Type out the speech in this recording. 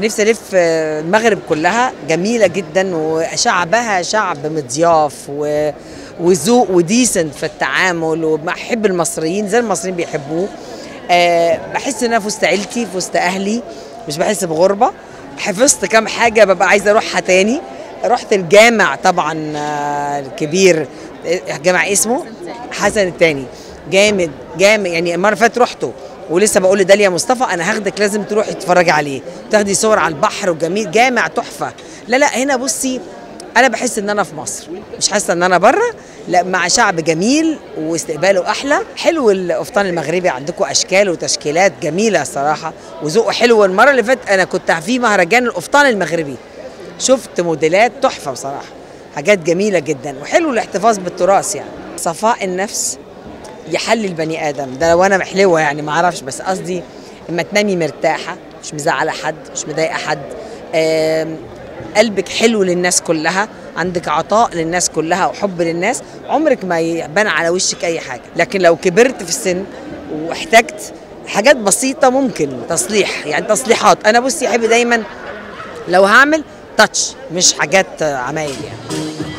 نفسي الف المغرب كلها جميله جدا وشعبها شعب مضياف و وذوق وديسنت في التعامل وبحب المصريين زي المصريين بيحبوه أه بحس ان انا في وسط عيلتي في وسط اهلي مش بحس بغربه حفظت كام حاجه ببقى عايزه اروحها تاني رحت الجامع طبعا آه، الكبير جامع اسمه حسن الثاني جامد جامد يعني المره اللي فاتت رحته ولسه بقول لداليا مصطفى انا هاخدك لازم تروحي تتفرجي عليه تاخدي صور على البحر وجميل جامع تحفه لا لا هنا بصي انا بحس ان انا في مصر مش حاسه ان انا بره لا مع شعب جميل واستقباله احلى حلو القفطان المغربي عندكم اشكال وتشكيلات جميله الصراحه وذوقه حلو المره اللي فاتت انا كنت في مهرجان القفطان المغربي شفت موديلات تحفه بصراحه حاجات جميله جدا وحلو الاحتفاظ بالتراث يعني صفاء النفس يحلي البني ادم ده لو انا محلوه يعني ما اعرفش بس قصدي اما تنامي مرتاحه مش مزعله حد مش مضايقه حد آم، قلبك حلو للناس كلها عندك عطاء للناس كلها وحب للناس عمرك ما يبان على وشك اي حاجه لكن لو كبرت في السن واحتجت حاجات بسيطه ممكن تصليح يعني تصليحات انا بصي احب دايما لو هعمل تاتش مش حاجات عمايل يعني